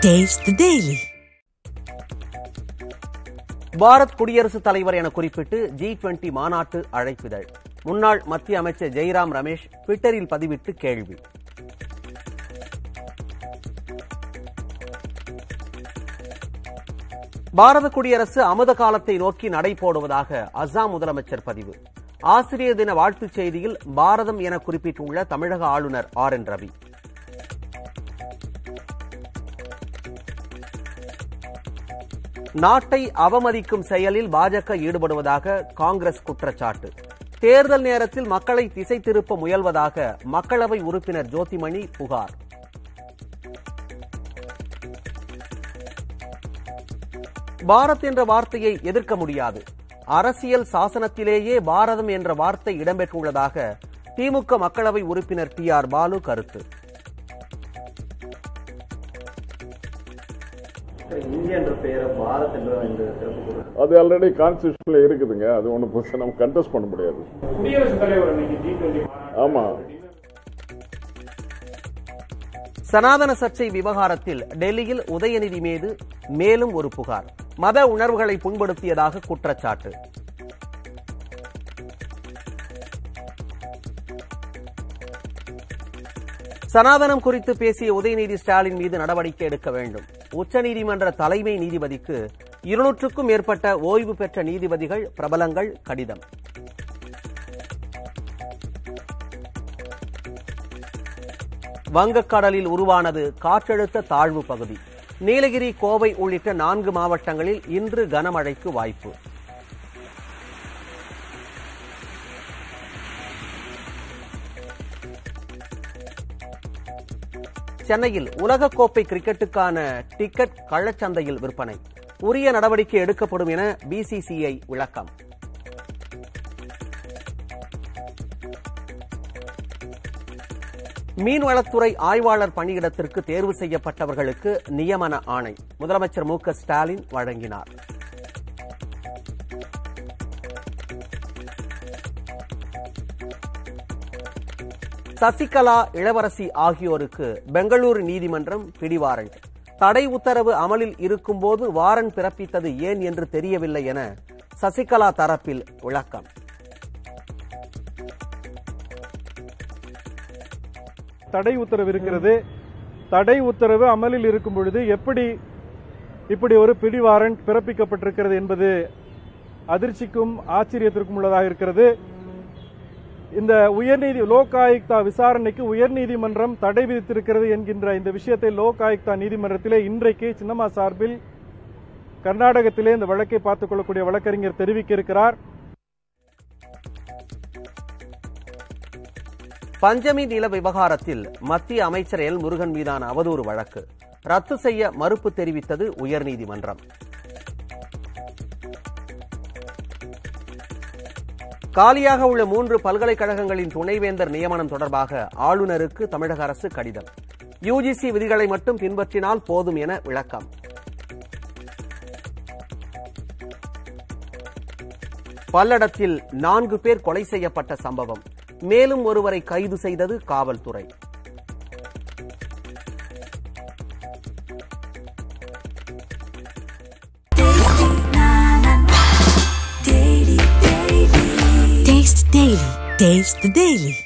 Taste the Daily. Bharat குடியரசுத் தலைவர் என குறிப்பிட்டு ஜி டுவெண்டி மாநாட்டு அழைப்பிதழ் முன்னாள் மத்திய அமைச்சர் ஜெய்ராம் ரமேஷ் ட்விட்டரில் பதிவிட்டு கேள்வி பாரத குடியரசு அமுத காலத்தை நோக்கி நடை போடுவதாக அஸ்ஸாம் முதலமைச்சர் பதிவு ஆசிரியர் தின வாழ்த்துச் செய்தியில் பாரதம் என குறிப்பிட்டுள்ள தமிழக ஆளுநர் ஆர் என் ரவி நாட்டை அவமதிக்கும் செயலில் பாஜக ஈடுபடுவதாக காங்கிரஸ் குற்றச்சாட்டு தேர்தல் நேரத்தில் மக்களை திசை திருப்ப முயல்வதாக மக்களவை உறுப்பினர் ஜோதிமணி புகார் பாரத் என்ற வார்த்தையை எதிர்க்க முடியாது அரசியல் சாசனத்திலேயே பாரதம் என்ற வார்த்தை இடம்பெற்றுள்ளதாக திமுக மக்களவை உறுப்பினர் டி ஆர் பாலு கருத்து இந்தியா என்ற பெயரை பாரத் என்ற இந்த சிறப்பு கூறுறது அது ஆல்ரெடி கான்ஸ்டியூஷன்ல இருக்குதுங்க அது ஒன்றும் புதுசாக நம்ம கண்டெஸ்ட் பண்ண முடியாது குடியரசுத் தலைவர் இன்னைக்கு ஜி டுவெண்டி ஆமா சனாதன சர்ச்சை விவகாரத்தில் டெல்லியில் உதயநிதி மீது மேலும் ஒரு புகார் மத உணர்வுகளை புண்படுத்தியதாக குற்றச்சாட்டு சனாதனம் குறித்து பேசிய உதயநிதி ஸ்டாலின் மீது நடவடிக்கை எடுக்க வேண்டும் உச்சநீதிமன்ற தலைமை நீதிபதிக்கு இருநூற்றுக்கும் மேற்பட்ட ஓய்வு பெற்ற நீதிபதிகள் பிரபலங்கள் கடிதம் வங்கக்கடலில் உருவானது காற்றழுத்த தாழ்வு பகுதி நீலகிரி கோவை உள்ளிட்ட நான்கு மாவட்டங்களில் இன்று கனமழைக்கு வாய்ப்பு சென்னையில் உலகக்கோப்பை கிரிக்கெட்டுக்கான டிக்கெட் கள்ளச்சந்தையில் விற்பனை உரிய நடவடிக்கை எடுக்கப்படும் என பிசிசிஐ விளக்கம் மீன்வளத்துறை ஆய்வாளர் பணியிடத்திற்கு தேர்வு செய்யப்பட்டவர்களுக்கு நியமன ஆணை முதலமைச்சர் மு க ஸ்டாலின் வழங்கினார் சசிகலா இளவரசி ஆகியோருக்கு பெங்களூரு நீதிமன்றம் பிடிவாரண்ட் தடை உத்தரவு அமலில் இருக்கும்போது வாரண்ட் பிறப்பித்தது ஏன் என்று தெரியவில்லை என சசிகலா தரப்பில் விளக்கம் தடை உத்தரவு இருக்கிறது தடை உத்தரவு அமலில் இருக்கும் பொழுது எப்படி இப்படி ஒரு பிடி வாரண்ட் பிறப்பிக்கப்பட்டிருக்கிறது என்பது அதிர்ச்சிக்கும் ஆச்சரியத்திற்கும் உள்ளதாக இருக்கிறது இந்த உயர்நீதி லோக் ஆயுக்தா விசாரணைக்கு உயர்நீதிமன்றம் தடை விதித்திருக்கிறது என்கின்ற இந்த விஷயத்தை லோக் ஆயுக்தா நீதிமன்றத்திலே இன்றைக்கு சின்னம்மா சார்பில் கர்நாடகத்திலே இந்த வழக்கை பார்த்துக் கொள்ளக்கூடிய வழக்கறிஞர் தெரிவிக்க இருக்கிறார் பஞ்சமி நில விவகாரத்தில் மத்திய அமைச்சர் எல் முருகன் மீதான அவதூறு வழக்கு ரத்து செய்ய மறுப்பு தெரிவித்தது உயர்நீதிமன்றம் காலியாக உள்ள மூன்று பல்கலைக்கழகங்களின் துணைவேந்தர் நியமனம் தொடர்பாக ஆளுநருக்கு தமிழக அரசு கடிதம் யுஜிசி விதிகளை மட்டும் பின்பற்றினால் போதும் என விளக்கம் பல்லடத்தில் நான்கு பேர் கொலை செய்யப்பட்ட சம்பவம் மேலும் ஒருவரை கைது செய்தது காவல்துறை Taste the Daily. Taste the Daily.